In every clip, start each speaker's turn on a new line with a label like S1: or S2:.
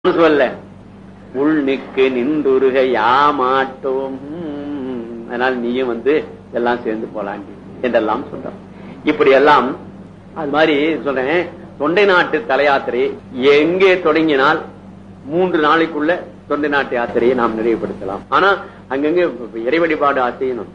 S1: சொல்ல உள் நிக்கு நின்றுருக யாமாட்டோம் அதனால் நீயும் வந்து எல்லாம் சேர்ந்து போலாண்டி என்றெல்லாம் சொல்றான் இப்படி எல்லாம் அது மாதிரி சொல்றேன் தொண்டை நாட்டு தல யாத்திரை எங்கே தொடங்கினால் மூன்று நாளைக்குள்ள தொண்டை நாட்டு யாத்திரையை நாம் நிறைவுபடுத்தலாம் ஆனா அங்கங்க இறை வழிபாடு செய்யணும்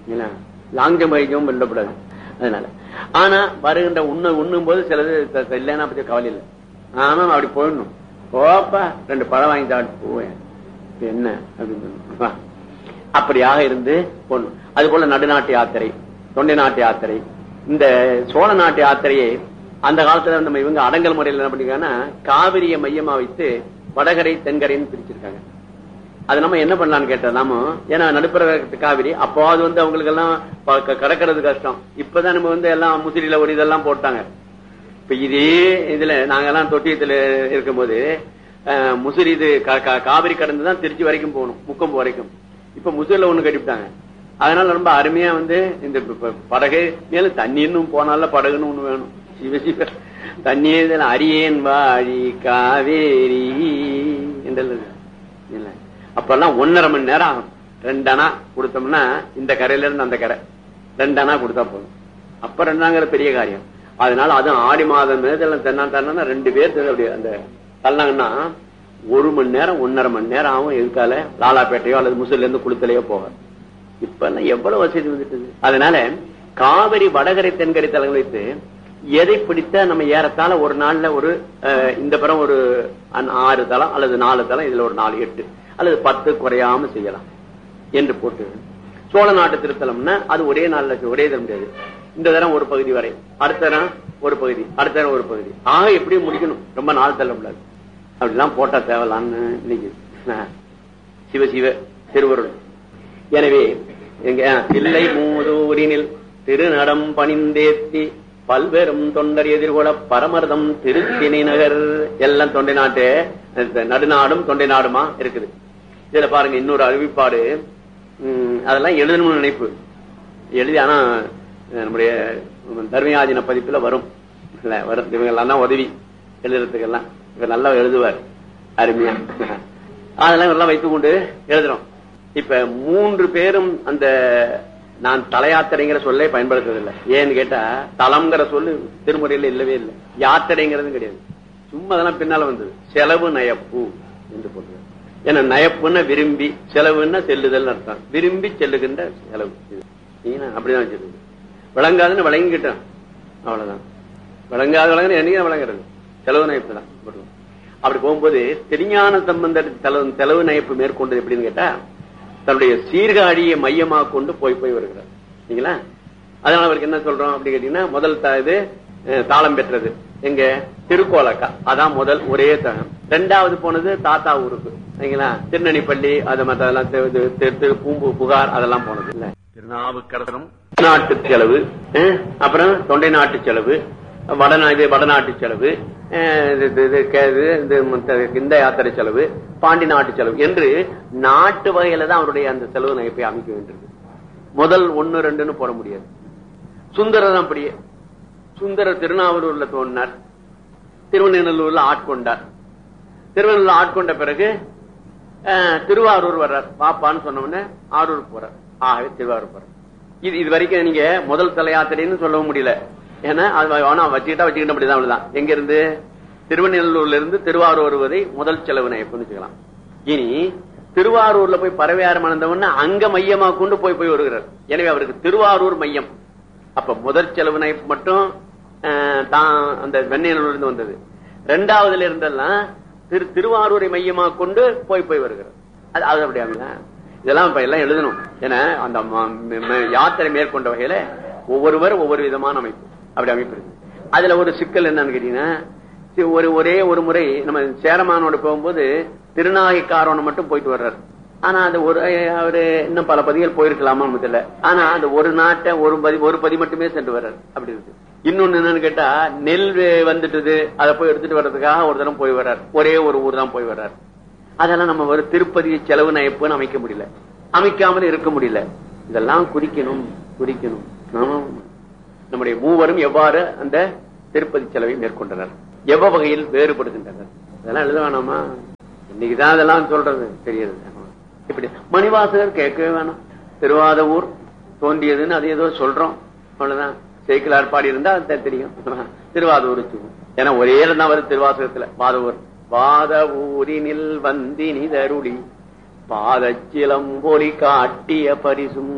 S1: லாங் ஜம்ப் வைக்கவும் வெல்லப்படாது அதனால ஆனா வருகின்ற உண்ண உண்ணும் போது சிலது இல்லைன்னா பத்தி கவலை இல்லை ஆனா அப்படி போயிடணும் போப்பா ரெண்டு பழம் வாங்கி சாப்பிட்டு போவேன் என்ன அப்படின்னு அப்படியாக இருந்து பொண்ணு அது போல நடுநாட்டு யாத்திரை தொண்டை நாட்டு யாத்திரை இந்த சோழ நாட்டு யாத்திரையை அந்த காலத்துல நம்ம இவங்க அடங்கல் முறையில் என்ன பண்ணிருக்காங்கன்னா காவிரியை மையமா வைத்து வடகரை தென்கரைன்னு பிரிச்சிருக்காங்க அது நம்ம என்ன பண்ணலாம்னு கேட்டா நாம ஏன்னா நடுப்புற காவிரி அப்போது வந்து அவங்களுக்கு எல்லாம் கடக்கிறது கஷ்டம் இப்பதான் நம்ம வந்து எல்லாம் முசிறியில ஒரு இதெல்லாம் போட்டாங்க இப்ப இதே இதுல நாங்கெல்லாம் தொட்டியத்துல இருக்கும்போது முசிறி இது காவிரி கடந்து தான் திருச்சி வரைக்கும் போகணும் முக்கம்பு வரைக்கும் இப்ப முசிறில ஒண்ணு கட்டிவிட்டாங்க அதனால ரொம்ப அருமையா வந்து இந்த படகு மேலும் தண்ணி இன்னும் போனால படகுன்னு ஒண்ணு வேணும் சிவ சிவ தண்ணியே அரியேன் வாழி காவேரி என்றது இல்ல அப்பெல்லாம் ஒன்னரை மணி நேரம் ஆகும் ரெண்டு அணா கொடுத்தோம்னா இந்த கரையில இருந்து அந்த கரை ரெண்டு அணா கொடுத்தா போதும் அப்ப ரெண்டாங்கிற பெரிய காரியம் அதனால அதுவும் ஆடி மாதம் தென்னா தரணும்னா ரெண்டு பேர் அப்படி அந்த தள்ளாங்கன்னா ஒரு மணி நேரம் ஒன்னரை மணி நேரம் ஆகும் எதுக்கால லாலாப்பேட்டையோ அல்லது முசில இருந்து குளுத்தலையோ போக இப்ப எல்லாம் எவ்வளவு வசதி வந்துட்டு அதனால காவிரி வடகரை தென்கரை தலங்கள் வைத்து எதை பிடித்த நம்ம ஏறத்தால ஒரு நாள்ல ஒரு இந்த புறம் ஒரு ஆறு தளம் அல்லது நாலு தளம் இதுல ஒரு நாலு எட்டு அல்லது பத்து குறையாம செய்யலாம் என்று போட்டு சோழ நாட்டு திருத்தலம்னா அது ஒரே நாள்ல ஒரே தர முடியாது இந்த தரம் ஒரு பகுதி வரை அடுத்த தரம் ஒரு பகுதி அடுத்த தரம் ஒரு பகுதி ஆக எப்படியும் முடிக்கணும் ரொம்ப நாள் தள்ள முடியாது அப்படிலாம் போட்டா தேவலான்னு இன்னைக்கு சிவ சிவ திருவருள் எனவே எங்க தில்லை மூதூரினில் திருநடம் பணிந்தேத்தி பல்வேறும் தொண்டர் எதிர்கொள்ள பரமர்தம் திருச்சினை நகர் எல்லாம் தொண்டை நாட்டு நடுநாடும் தொண்டை நாடுமா இருக்குது இதுல பாருங்க இன்னொரு அறிவிப்பாடு அதெல்லாம் எழுதணும்னு நினைப்பு எழுதி ஆனா நம்முடைய தர்மயாஜின பதிப்புல வரும் இல்ல வரும் இவங்கெல்லாம் தான் உதவி எழுதுறதுக்கெல்லாம் இவர் நல்லா எழுதுவார் அருமையா அதெல்லாம் எல்லாம் வைத்துக் கொண்டு எழுதுறோம் இப்ப மூன்று பேரும் அந்த நான் தலையாத்திரைங்கிற சொல்லே பயன்படுத்துறதில்லை ஏன்னு கேட்டா தலம்ங்கிற சொல்லு திருமுறையில இல்லவே இல்லை யாத்திரைங்கிறது கிடையாது சும்மா அதெல்லாம் பின்னால வந்தது செலவு நயப்பு என்று போடுறது ஏன்னா நயப்புன்னா விரும்பி செலவுன்னா செல்லுதல் அர்த்தம் விரும்பி செல்லுகின்ற செலவு அப்படிதான் வச்சிருக்கு விளங்காதுன்னு விளங்கிக்கிட்டோம் அவ்வளவுதான் விளங்காத விளங்குறது என்னைக்கு விளங்குறது செலவு நயப்பு தான் போடுவோம் அப்படி போகும்போது திருஞான சம்பந்தர் செலவு செலவு நயப்பு மேற்கொண்டது எப்படின்னு கேட்டா தன்னுடைய சீர்காழியை மையமாக கொண்டு போய் போய் வருகிறார் சரிங்களா அதனால அவருக்கு என்ன சொல்றோம் அப்படின்னு கேட்டீங்கன்னா முதல் இது தாளம் பெற்றது எங்க திருக்கோலக்கா அதான் முதல் ஒரே தகம் ரெண்டாவது போனது தாத்தா ஊருக்கு சரிங்களா திருநெல்லிப்பள்ளி அது மற்றதெல்லாம் பூம்பு புகார் அதெல்லாம் போனது இல்ல திருநாவுக்கரசரும் நாட்டு செலவு அப்புறம் தொண்டை நாட்டு செலவு வடநாடு வடநாட்டு செலவு இந்த யாத்திரை செலவு பாண்டி நாட்டு செலவு என்று நாட்டு வகையில தான் அவருடைய அந்த செலவு நகைப்பை அமைக்க வேண்டியது முதல் ஒன்னு ரெண்டுன்னு போட முடியாது சுந்தரர் அப்படியே சுந்தரர் திருநாவலூர்ல தோன்றினார் திருவண்ணூர்ல ஆட்கொண்டார் திருவண்ணூர்ல ஆட்கொண்ட பிறகு திருவாரூர் வர்றார் பாப்பான்னு சொன்ன உடனே ஆரூர் போறார் ஆகவே திருவாரூர் போறார் இது இது வரைக்கும் நீங்க முதல் தலை யாத்திரைன்னு சொல்லவும் முடியல ஏன்னா அது வேணா வச்சுக்கிட்டா வச்சுக்கிட்ட அப்படிதான் அவ்வளவுதான் எங்க இருந்து திருவண்ணூர்ல இருந்து திருவாரூர் வருவதை முதல் செலவு நயப்புன்னு வச்சுக்கலாம் இனி திருவாரூர்ல போய் பறவையாரம் அடைந்தவொன்னு அங்க மையமா கொண்டு போய் போய் வருகிறார் எனவே அவருக்கு திருவாரூர் மையம் அப்ப முதல் செலவு நயப்பு மட்டும் தான் அந்த வெண்ணையில இருந்து வந்தது ரெண்டாவதுல இருந்தெல்லாம் திரு திருவாரூரை மையமா கொண்டு போய் போய் வருகிறார் அது அது அப்படியா இதெல்லாம் இப்ப எல்லாம் எழுதணும் ஏன்னா அந்த யாத்திரை மேற்கொண்ட வகையில ஒவ்வொருவர் ஒவ்வொரு விதமான அமைப்பு அப்படி அமைப்பு இருக்கு அதுல ஒரு சிக்கல் என்னன்னு கேட்டீங்கன்னா ஒரு ஒரே ஒரு முறை நம்ம சேரமானோட போகும்போது திருநாகைக்காரோன மட்டும் போயிட்டு வர்றாரு ஆனா அந்த ஒரு அவரு இன்னும் பல பதிகள் போயிருக்கலாமா தெரியல ஆனா அந்த ஒரு நாட்டை ஒரு பதி ஒரு பதி மட்டுமே சென்று வர்றாரு அப்படி இருக்கு இன்னொன்னு என்னன்னு கேட்டா நெல் வந்துட்டுது அதை போய் எடுத்துட்டு வர்றதுக்காக ஒரு தரம் போய் வர்றாரு ஒரே ஒரு ஊர் தான் போய் வர்றாரு அதெல்லாம் நம்ம ஒரு திருப்பதி செலவு நயப்புன்னு அமைக்க முடியல அமைக்காமல் இருக்க முடியல இதெல்லாம் குறிக்கணும் குறிக்கணும் நம்முடைய மூவரும் எவ்வாறு அந்த திருப்பதி செலவை மேற்கொண்டனர் எவ்வ வகையில் வேறுபடுகின்றனர் அதெல்லாம் எழுத வேணாமா இன்னைக்குதான் அதெல்லாம் சொல்றது தெரியுது இப்படி மணிவாசகர் கேட்கவே வேணாம் திருவாத ஊர் தோன்றியதுன்னு அது ஏதோ சொல்றோம் அவ்வளவுதான் சேக்கிலார் பாடி இருந்தா அது தெரியும் திருவாதூர் ஏன்னா ஒரே இடம் தான் வருது திருவாசகத்துல வாதவூர் வாத ஊரினில் வந்தினி தருளி பாதச்சிலம்பொலி காட்டிய பரிசும்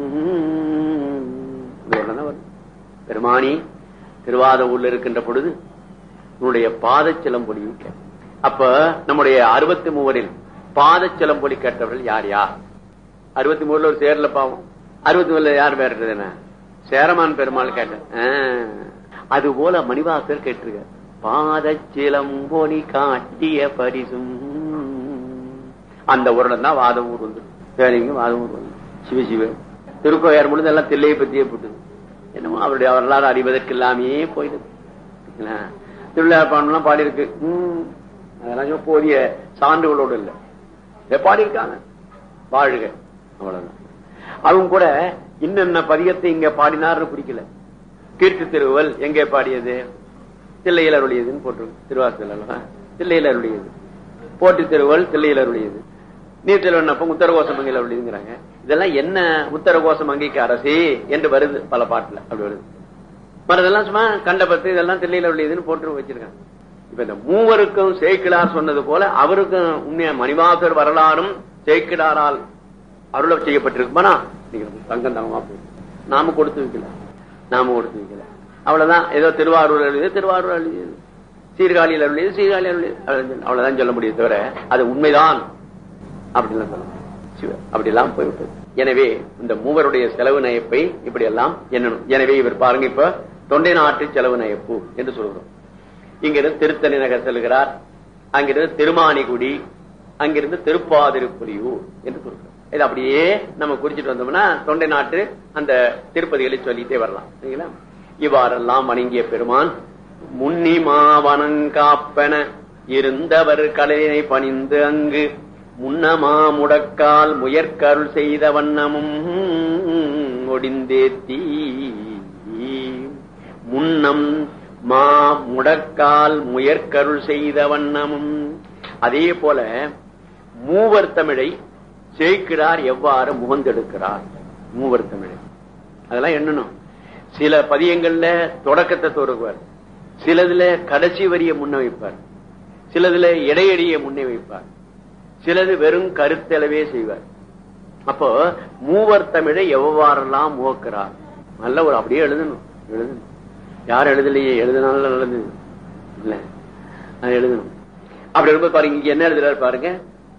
S1: இது ஒண்ணுதான் வருது. பெருமானி திருவாத ஊர்ல இருக்கின்ற பொழுது உன்னுடைய பாதச்சிலம்பொலி கேட்ட. அப்ப நம்முடைய அறுபத்தி மூவரில் பாதச்சிலம்பொலி கேட்டவர்கள் யார் யார் அறுபத்தி மூணுல ஒரு சேர்ல பாவம் அறுபத்தி மூணுல யார் பேர் என்ன சேரமான் பெருமாள் கேட்டேன் அது போல மணிவாசர் கேட்டிருக்க பாதச்சிலம்பொலி காட்டிய பரிசும் அந்த உருடம் தான் வாத ஊர் வந்து சரிங்க வாத ஊர் வந்து சிவ சிவ திருக்கோயார் முழுது எல்லாம் தில்லையை பத்தியே போட்டுது என்னமோ அவருடைய வரலாறு அறிவதற்கு எல்லாமே போயிடுது திருவிழாப்பான்லாம் பாடியிருக்கு உம் அதெல்லாம் போதிய சான்றுகளோடு இல்லை இதை பாடியிருக்காங்க வாழ்க அவ்வளவுதான் அவங்க கூட இன்னென்ன பதிகத்தை இங்க பாடினார்னு குறிக்கல கீர்த்தி திருவல் எங்கே பாடியது தில்லையில் அருளியதுன்னு போட்டிருக்கு திருவாசல் அல்லவா தில்லையில் அருளியது போட்டி திருவல் தில்லையில் அருளியது நீர்த்தலப்பம் உத்தரகோசமங்கையில் அருளியதுங்கிறாங்க இதெல்லாம் என்ன உத்தரகோசமங்கைக்கு அரசே என்று வருது பல பாட்டுல அப்படி வருது மற்றதெல்லாம் சும்மா கண்டபத்து இதெல்லாம் தில்லையில் அருளியதுன்னு போட்டு வச்சிருக்காங்க இப்ப இந்த மூவருக்கும் சேக்கிடார் சொன்னது போல அவருக்கும் உண்மையா மணிவாசர் வரலாறும் சேக்கிடாரால் அருள செய்யப்பட்டிருக்குமானா நீங்க தங்கம் தங்கமா போய் நாம கொடுத்து வைக்கல நாம கொடுத்து வைக்கல அவ்வளவுதான் ஏதோ திருவாரூர் எழுதியது திருவாரூர் எழுதியது சீர்காழியில் அருளியது சீர்காழி அருளியது அவ்வளவுதான் சொல்ல முடியும் தவிர அது உண்மைதான் அப்படிலாம் சொல்ல சிவ அப்படி எல்லாம் போய்விட்டது எனவே இந்த மூவருடைய செலவு நயப்பை இப்படி எல்லாம் எண்ணணும் எனவே இவர் பாருங்க இப்ப தொண்டை நாட்டு செலவு நயப்பு என்று சொல்கிறோம் இங்கிருந்து திருத்தணி நகர் செல்கிறார் அங்கிருந்து திருமானிகுடி அங்கிருந்து திருப்பாதிருப்புலியூர் என்று சொல்கிறோம் இது அப்படியே நம்ம குறிச்சிட்டு வந்தோம்னா தொண்டை நாட்டு அந்த திருப்பதிகளை சொல்லிட்டே வரலாம் சரிங்களா இவ்வாறெல்லாம் வணங்கிய பெருமான் முன்னி மாவனங்காப்பென இருந்தவர் கலையினை பணிந்து அங்கு முன்னமா முடக்கால் முயற்கருள் செய்த வண்ணமும் ஒடிந்தேத்தி முன்னம் மா முடக்கால் முயற்கருள் செய்த வண்ணமும் அதே போல மூவர் தமிழை சேர்க்கிறார் எவ்வாறு முகந்தெடுக்கிறார் மூவர் தமிழை அதெல்லாம் எண்ணணும் சில பதியங்கள்ல தொடக்கத்தை தொடங்குவார் சிலதுல கடைசி வரிய முன்ன வைப்பார் சிலதுல இடையடிய முன்னே வைப்பார் சிலது வெறும் கருத்தளவே செய்வார் அப்போ மூவர் தமிழை எவ்வாறெல்லாம் முகக்கிறார் நல்ல ஒரு அப்படியே எழுதணும் எழுதணும் யார் எழுதலையே எழுதினாலும் நல்லது இல்ல அது எழுதணும் அப்படி இருக்கும் பாருங்க இங்க என்ன எழுதுறாரு பாருங்க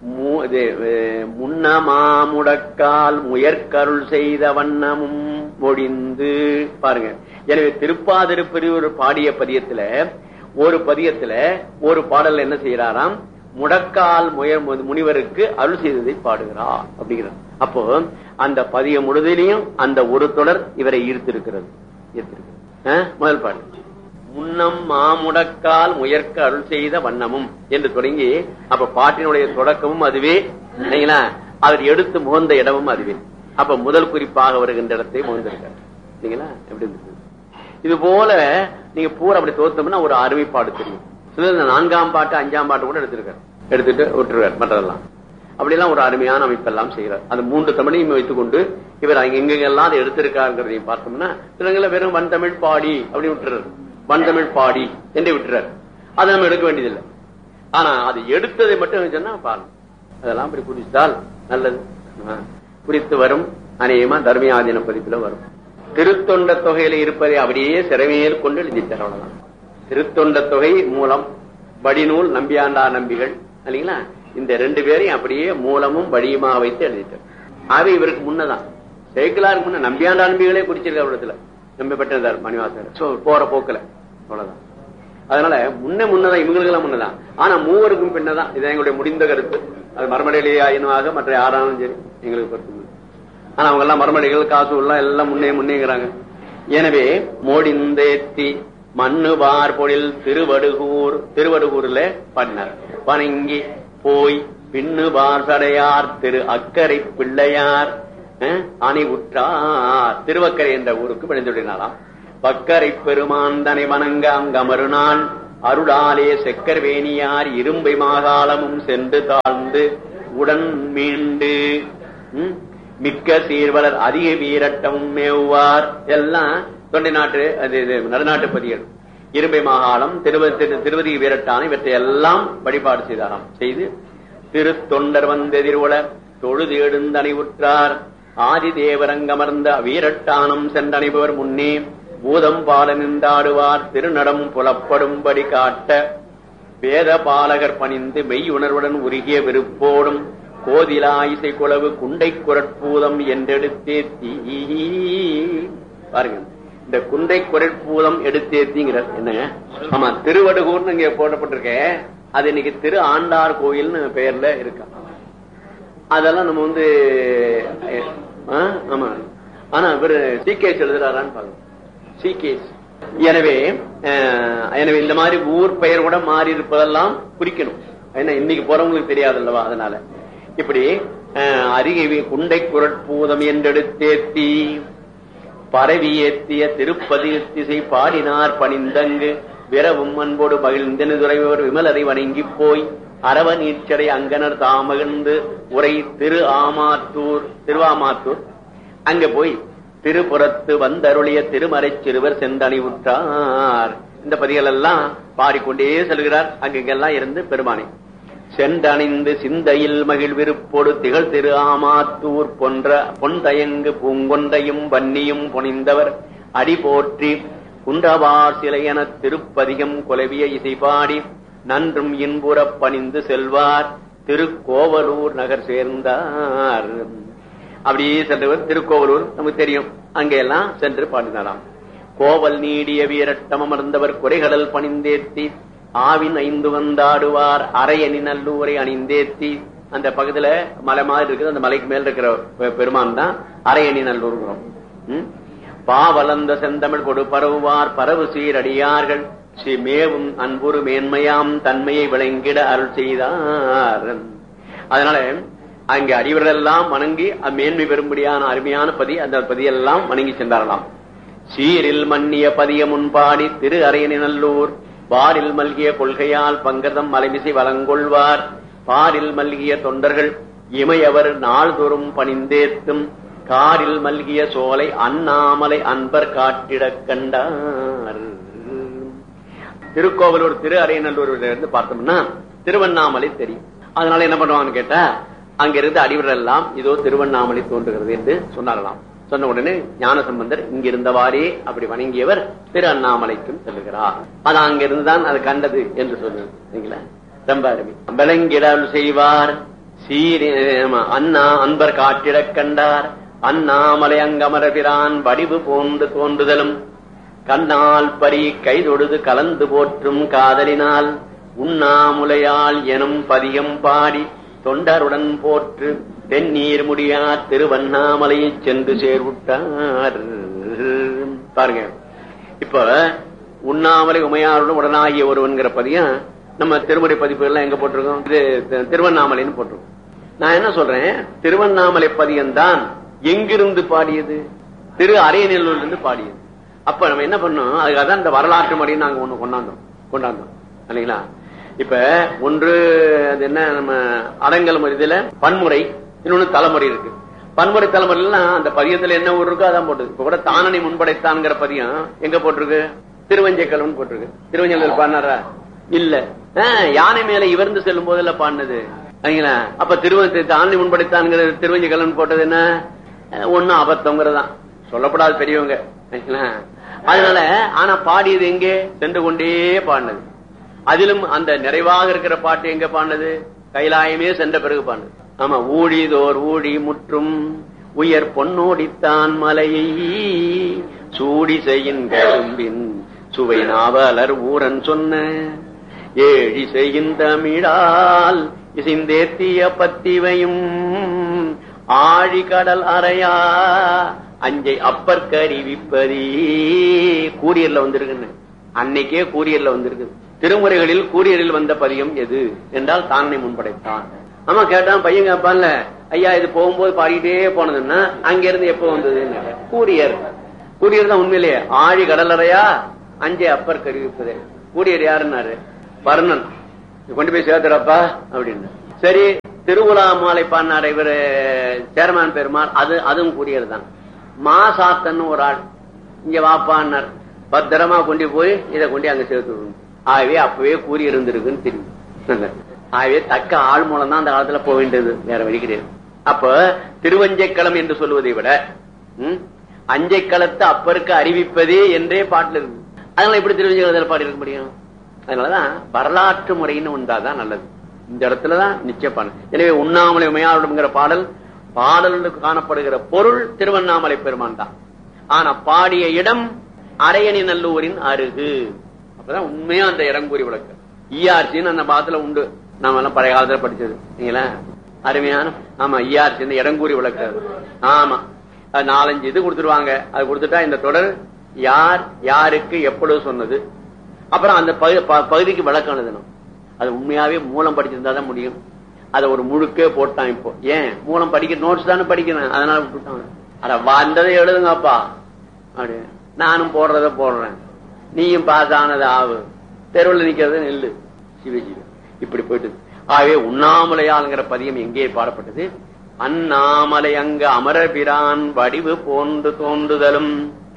S1: முன்னமாமுடக்கால் முயற்கருள் செய்த வண்ணமும் ஒடிந்து பாருங்க எனவே திருப்பாதிருப்பதி பாடிய பதியத்துல ஒரு பதியத்துல ஒரு பாடல் என்ன செய்யறாராம் முடக்கால் முயர் முனிவருக்கு அருள் செய்ததை பாடுகிறார் அப்படிங்கிறார் அப்போ அந்த பதிய முழுதிலையும் அந்த ஒரு தொடர் இவரை ஈர்த்திருக்கிறது ஈர்த்திருக்கிறது முதல் பாடு முன்னம் மாமுடக்கால் முயற்க அருள் செய்த வண்ணமும் என்று தொடங்கி அப்ப பாட்டினுடைய தொடக்கமும் அதுவே இல்லைங்களா அவர் எடுத்து முகந்த இடமும் அதுவே அப்ப முதல் குறிப்பாக வருகின்ற இடத்தை முகந்திருக்கார் இல்லைங்களா எப்படி இருந்தது இது போல நீங்க பூரா அப்படி தோத்தோம்னா ஒரு அருமைப்பாடு தெரியும் சில நான்காம் பாட்டு அஞ்சாம் பாட்டு கூட எடுத்திருக்காரு எடுத்துட்டு விட்டுருவார் மற்றதெல்லாம் அப்படியெல்லாம் ஒரு அருமையான அமைப்பெல்லாம் செய்கிறார் அந்த மூன்று தமிழையும் வைத்துக் கொண்டு இவர் எங்கெங்கெல்லாம் அதை எடுத்திருக்காருங்கிறதையும் பார்த்தோம்னா சிலங்கள வெறும் வன் தமிழ் பாடி அப்படின்னு விட்டுறாரு வன் தமிழ் பாடி என்று விட்டுறாரு அதை நம்ம எடுக்க வேண்டியதில்லை ஆனா அது எடுத்ததை மட்டும் சொன்னா பாருங்க அதெல்லாம் அப்படி குறித்தால் நல்லது குறித்து வரும் அநேகமா தர்மியாதீன பதிப்புல வரும் திருத்தொண்ட தொகையில இருப்பதை அப்படியே சிறமையில் கொண்டு எழுதிட்டார் அவ்வளவுதான் திருத்தொண்ட தொகை மூலம் வடிநூல் நம்பியாண்டா நம்பிகள் இல்லைங்களா இந்த ரெண்டு பேரையும் அப்படியே மூலமும் வடியுமா வைத்து எழுதிட்டார் ஆகவே இவருக்கு முன்னதான் சேக்கலாருக்கு முன்ன நம்பியாண்டா நம்பிகளே குறிச்சிருக்க இடத்துல நம்பி பெற்றார் மணிவாசர் போற போக்குல அவ்வளவுதான் அதனால முன்ன முன்னதான் இவங்களுக்கு எல்லாம் முன்னதான் ஆனா மூவருக்கும் பின்னதான் இது எங்களுடைய முடிந்த கருத்து அது மரமடையிலே ஆயினுமாக மற்ற யாராலும் சரி எங்களுக்கு பொறுத்து ஆனா அவங்க எல்லாம் மரமடைகள் காசு எல்லாம் எல்லாம் முன்னே முன்னேங்கிறாங்க எனவே மோடிந்தேத்தி மண்ணுவார் பொழில் திருவடுகூர் திருவடுகூர்ல பாடினார் வணங்கி போய் பின்னுவார் சடையார் திரு அக்கரை பிள்ளையார் அணி உற்றார் திருவக்கரை என்ற ஊருக்கு விளைந்துள்ளாராம் பக்கரை பெருமான் தனை வணங்க அங்க மறுநாள் அருளாலே செக்கர்வேணியார் இரும்பை மாகாளமும் சென்று தாழ்ந்து உடன் மீண்டு ம், மிக்க சீர்வலர் அதிக வீரட்டமும் மேவுவார் எல்லாம் தொண்டை நாட்டு அது இது நடுநாட்டு பதிகள் இரும்பை மாகாளம் திருவதி திருவதி வீரட்டான இவற்றை எல்லாம் வழிபாடு செய்தாராம் செய்து திரு தொண்டர் வந்தெதிர்வள தொழுது எழுந்தனை உற்றார் ஆதி தேவரங்கமர்ந்த வீரட்டானம் சென்றனைபவர் முன்னே பூதம் பால நின்றாடுவார் திருநடம் புலப்படும்படி காட்ட வேத பாலகர் பணிந்து மெய் உணர்வுடன் உருகிய விருப்போடும் கோதிலா இசை குளவு குண்டை குரட்பூதம் என்றெடுத்தேத்தி பாருங்க இந்த குண்டை குரட்பூதம் எடுத்தேத்திங்கிறார் என்னங்க ஆமா திருவடுகூர்னு இங்க போடப்பட்டிருக்க அது இன்னைக்கு திரு ஆண்டார் கோயில்னு பெயர்ல இருக்கா அதெல்லாம் நம்ம வந்து ஆ, ஆமா ஆனா இவரு சீகேஸ் எழுதுறாரான்னு பாருங்க சீகேஸ் எனவே அஹ், எனவே இந்த மாதிரி ஊர் பெயர் கூட மாறி இருப்பதெல்லாம் குறிக்கணும் ஏன்னா இன்னைக்கு போறவங்களுக்கு தெரியாது அல்லவா அதனால இப்படி அஹ், அருகே குண்டை குரட்பூதம் என்றெடுத்தேத்தி பரவி ஏத்திய திருப்பதி திசை பாடினார் பணிந்தங்கு விரவும் அன்போடு மகிழ்ந்தெனு துறைவர் விமலரை வணங்கி போய் அரவ நீச்சடை அங்கனர் தாமகிழ்ந்து உரை திரு ஆமாத்தூர் திருவாமாத்தூர் அங்க போய் திருப்புறத்து வந்தருளிய திருமறைச் சிறுவர் செந்தணி உற்றார் இந்த பதிகள் எல்லாம் பாடிக்கொண்டே செல்கிறார் அங்கெங்கெல்லாம் இருந்து பெருமானை சென்றணிந்து சிந்தையில் மகிழ்விருப்போடு திகழ் திரு ஆமாத்தூர் போன்ற பொன்தயங்கு பூங்கொண்டையும் வன்னியும் புனிந்தவர் அடி போற்றி குன்றவார் சிலையென திருப்பதிகம் கொலவிய இசை பாடி நன்றும் இன்புறப் பணிந்து செல்வார் திருக்கோவலூர் நகர் சேர்ந்தார் அப்படியே சென்றவர் திருக்கோவலூர் நமக்கு தெரியும் அங்கெல்லாம் சென்று பாடினாராம் கோவல் நீடிய வீரட்டம் அமர்ந்தவர் குறைகடல் பணிந்தேத்தி ஆவின் ஐந்து வந்தாடுவார் அரையணி நல்லூரை அணிந்தேத்தி அந்த பக்கத்துல மலை மாதிரி இருக்குது அந்த மலைக்கு மேல இருக்கிற பெ- பெருமான் தான் அரையணி நல்லூர்ங்கிறோம் ம்? பாவலந்த செந்தமிழ் கொடு பரவுவார் பரவு சீரடியார்கள் ஸ்ரீ மேவும் அன்புரு மேன்மையாம் தன்மையை விளங்கிட அருள் செய்தார் அதனால அங்கே அறிவர்கள் எல்லாம் வணங்கி மேன்மை பெறும்படியான அருமையான பதி அந்த பதியெல்லாம் வணங்கி சென்றாரலாம் சீரில் மன்னிய பதிய முன்பாடி திரு அரையனிநல்லூர் பாரில் மல்கிய கொள்கையால் பங்கதம் மலைமிசை வளங்கொள்வார் பாரில் மல்கிய தொண்டர்கள் இமையவர் நாள்தோறும் பணிந்தேத்தும் காரில் மல்கிய சோலை அண்ணாமலை அன்பர் காட்டிடக் கண்டார் திருக்கோவலூர் திரு அரையநல்லூர்ல இருந்து பார்த்தோம்னா திருவண்ணாமலை தெரியும் அதனால என்ன பண்ணுவாங்கன்னு கேட்டா அங்கிருந்து அடிவர்கள் எல்லாம் இதோ திருவண்ணாமலை தோன்றுகிறது என்று சொன்னாரலாம் சொன்ன உடனே ஞானசம்பந்தர் இங்க இருந்தவாறே அப்படி வணங்கியவர் திரு அண்ணாமலைக்கும் செல்லுகிறார் அது அங்கிருந்து தான் அது கண்டது என்று சொன்னது சரிங்களா ரொம்ப அருமை விளங்கிடல் செய்வார் சீரி ஆமா, அண்ணா அன்பர் காட்டிடக் கண்டார் அண்ணாமலை அங்கமரபிரான் வடிவு போன்று தோன்றுதலும் கண்ணால் பரி கைதொடுது கலந்து போற்றும் காதலினால் உண்ணாமுலையால் எனும் பதியம் பாடி தொண்டருடன் போற்று தென்னீர் முடியா திருவண்ணாமலையை சென்று சேர்வுட்டார் பாருங்க இப்ப உண்ணாமலை உமையாருடன் உடனாகிய ஒருவன்கிற பதியம் நம்ம திருமுறை பதிப்புகள்லாம் எங்க போட்டிருக்கோம் இது தி- திருவண்ணாமலைன்னு போட்டிருக்கோம் நான் என்ன சொல்றேன் திருவண்ணாமலை பதியம் தான் எங்கிருந்து பாடியது திரு அரையநல்லூர்ல இருந்து பாடியது அப்ப நம்ம என்ன பண்ணோம் அதுக்காக தான் இந்த வரலாற்று மடியை நாங்க ஒண்ணு கொண்டாந்தோம் கொண்டாந்தோம் இல்லைங்களா இப்ப ஒன்று அது என்ன நம்ம அடங்கல் இதுல பன்முறை இன்னொன்னு தலைமுறை இருக்கு பன்முறை தலைமுறைலாம் அந்த பதியத்துல என்ன ஊர் இருக்கோ அதான் போட்டுது இப்ப கூட தானனை முன்படைத்தான்ங்கிற பதியம் எங்க போட்டிருக்கு திருவஞ்சைக்கலன் போட்டிருக்கு திருவஞ்சல் பாடினாரா இல்ல ஆஹ், யானை மேல இவர்ந்து செல்லும் போதுல பாடினது சரிங்களா அப்ப திருவ தானனை முன்படைத்தான்ங்கிற திருவஞ்சைக்கலன் போட்டது என்ன அஹ், ஒண்ணும் அபத்தங்கிறதான் சொல்லப்படாத பெரியவங்க சரிங்களா? அதனால ஆனா பாடியது எங்கே சென்று கொண்டே பாடினது அதிலும் அந்த நிறைவாக இருக்கிற பாட்டு எங்க பாடினது கைலாயமே சென்ற பிறகு பாடினது ஆமா ஊழிதோர் ஊழி முற்றும் உயர் பொன்னோடித்தான் மலையை சூடி செய்யின் கரும்பின் சுவை நாவலர் ஊரன் சொன்ன ஏழி செய்யின் தமிழால் இசைந்தேத்திய பத்திவையும் ஆழி கடல் அறையா அஞ்சை அப்பற்கு அறிவிப்பதே கூரியர்ல வந்திருக்குன்னு அன்னைக்கே கூரியர்ல வந்திருக்கு திருமுறைகளில் கூரியரில் வந்த பதியம் எது என்றால் தானனை முன்படைத்தான் ஆமா கேட்டான் பையன் கேட்பான்ல ஐயா இது போகும்போது பாடிட்டே போனதுன்னா அங்க இருந்து எப்போ வந்தது கூரியர் கூரியர் தான் உண்மையிலேயே ஆழி கடலறையா அஞ்சை அப்பர் கருவிப்பது கூடியர் யாருன்னாரு வர்ணன் கொண்டு போய் சேர்த்துறப்பா அப்படின்னு சரி திருவுலா மாலை பாடினார் இவரு சேர்மான் பெருமாள் அது அதுவும் கூடியர் தான் மாசாத்தன் ஒரு ஆள் இங்க வாப்பான்னார் பத்திரமா கொண்டு போய் இதை கொண்டு அங்க சேர்த்து விடணும் ஆகவே அப்பவே கூறி இருந்திருக்குன்னு தெரியும் ஆகவே தக்க ஆள் மூலம் தான் அந்த காலத்துல போக வேண்டியது வேற வழி கிடையாது அப்ப திருவஞ்சைக்களம் என்று சொல்லுவதை விட ம், அஞ்சைக்களத்தை அப்பருக்கு அறிவிப்பதே என்றே பாட்டுல இருக்கு அதனால எப்படி திருவஞ்சைக்களத்தில் பாடி இருக்க முடியும் அதனாலதான் வரலாற்று முறைன்னு உண்டாதான் நல்லது இந்த இடத்துலதான் நிச்சயப்பான எனவே உண்ணாமலை உமையாளுங்கிற பாடல் பாடலுக்கு காணப்படுகிற பொருள் திருவண்ணாமலை பெருமான் தான் ஆனா பாடிய இடம் அரையணி நல்லூரின் அருகு அப்பதான் உண்மையா அந்த இடம் கூறி விளக்கு ஈஆர்சின்னு அந்த பாத்துல உண்டு நாம எல்லாம் பழைய காலத்துல படிச்சது நீங்களா அருமையான ஆமா ஈஆர்சி இடம் கூறி விளக்கு ஆமா அது நாலஞ்சு இது கொடுத்துருவாங்க அது கொடுத்துட்டா இந்த தொடர் யார் யாருக்கு எப்பொழுது சொன்னது அப்புறம் அந்த பகு- ப- பகுதிக்கு விளக்கம் எழுதணும் அது உண்மையாவே மூலம் படிச்சிருந்தா தான் முடியும் அதை ஒரு முழுக்கே போட்டான் இப்போ ஏன் மூலம் படிக்க நோட்ஸ் தானே படிக்கிறேன் அதனால விட்டுட்டான் அட வந்ததை எழுதுங்கப்பா அப்படி நானும் போடுறத போடுறேன் நீயும் பாஸ் ஆனது ஆவு தெருவில் நிக்கிறது நெல்லு சிவஜி இப்படி போயிட்டு ஆகவே உண்ணாமலையாளுங்கிற பதியம் எங்கே பாடப்பட்டது அண்ணாமலை அங்கு அமரபிரான் வடிவு போன்று தோன்றுதலும்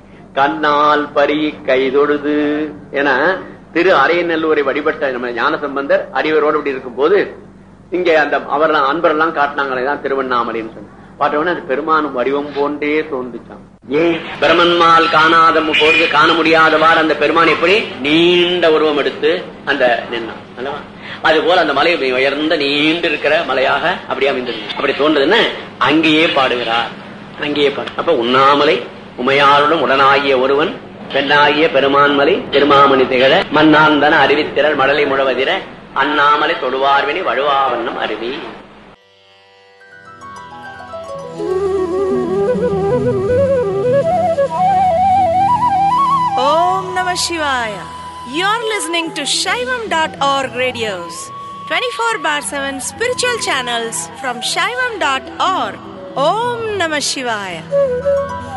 S1: கண்ணால் பரி கைதொழுது என திரு அரையநல்லூரை வழிபட்ட நம்ம ஞானசம்பந்தர் அடிவரோடு இப்படி இருக்கும் போது இங்க அந்த அவர் அன்பரெல்லாம் காட்டினாங்களே தான் திருவண்ணாமலைன்னு சொல்லி பார்த்தவொடனே அது பெருமானும் வடிவம் போன்றே தோன்றுச்சான் ஏன் பிரமன்மால் காணாத போது காண முடியாதவாறு அந்த பெருமான் எப்படி நீண்ட உருவம் எடுத்து அந்த நின்னான் அல்லவா அது போல அந்த மலை உயர்ந்த நீண்டு இருக்கிற மலையாக அப்படியே அமைந்தது அப்படி தோன்றதுன்னு அங்கேயே பாடுகிறார் அங்கேயே பாடு அப்ப உண்ணாமலை உமையாளுடன் உடனாகிய ஒருவன் பெண்ணாகிய பெருமான்மலை திருமாமணி திகழ மண்ணாந்தன அறிவித்திரள் மடலை முழவதிர அண்ணாமலை தொடுவார்வினி வழுவாவண்ணம் அருவி
S2: Om Namah Shivaya. You're listening to Shaivam.org radios, 24 bar 7 spiritual channels from Shaivam.org. Om Namah Shivaya.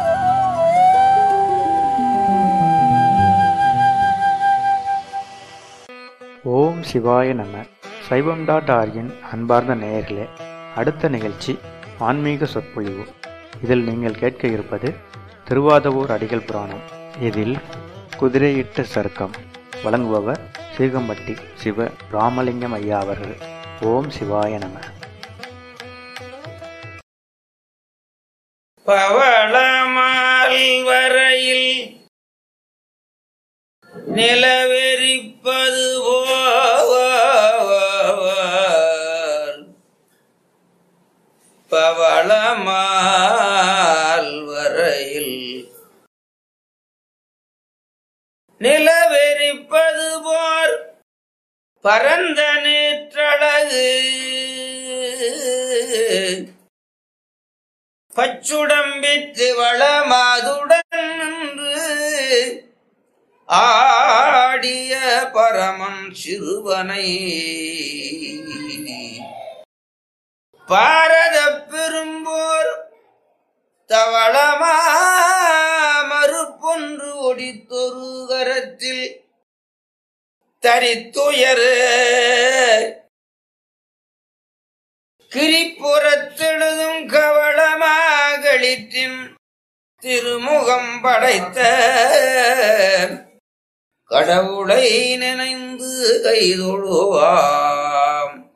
S3: ஓம் சிவாய நம சைவம் டாட் ஆர்கின் அன்பார்ந்த நேயர்களே அடுத்த நிகழ்ச்சி ஆன்மீக சொற்பொழிவு இதில் நீங்கள் கேட்க இருப்பது திருவாதவூர் அடிகள் புராணம் இதில் குதிரையிட்ட சருக்கம் வழங்குபவர் சீகம்பட்டி சிவ ராமலிங்கம் ஐயா அவர்கள் ஓம் சிவாய நம
S4: பவளமால் வரையில் நிலவெறிப்பது போர் பவளமால் வரையில் நிலவெறிப்பது போர் பரந்த நேற்றழகு பச்சுடம்பித்து வளமாதுடன் நின்று ஆடிய பரமன் சிறுவனை பாரத பெரும்போர் தவளமா மறுப்பொன்று ஒடித்தொரு கரத்தில் தரித்துயரு கிரிப்புறத்தெழுதும் கவளமாகளிற்றின் திருமுகம் படைத்த கடவுளை நினைந்து கைதொழுவாம்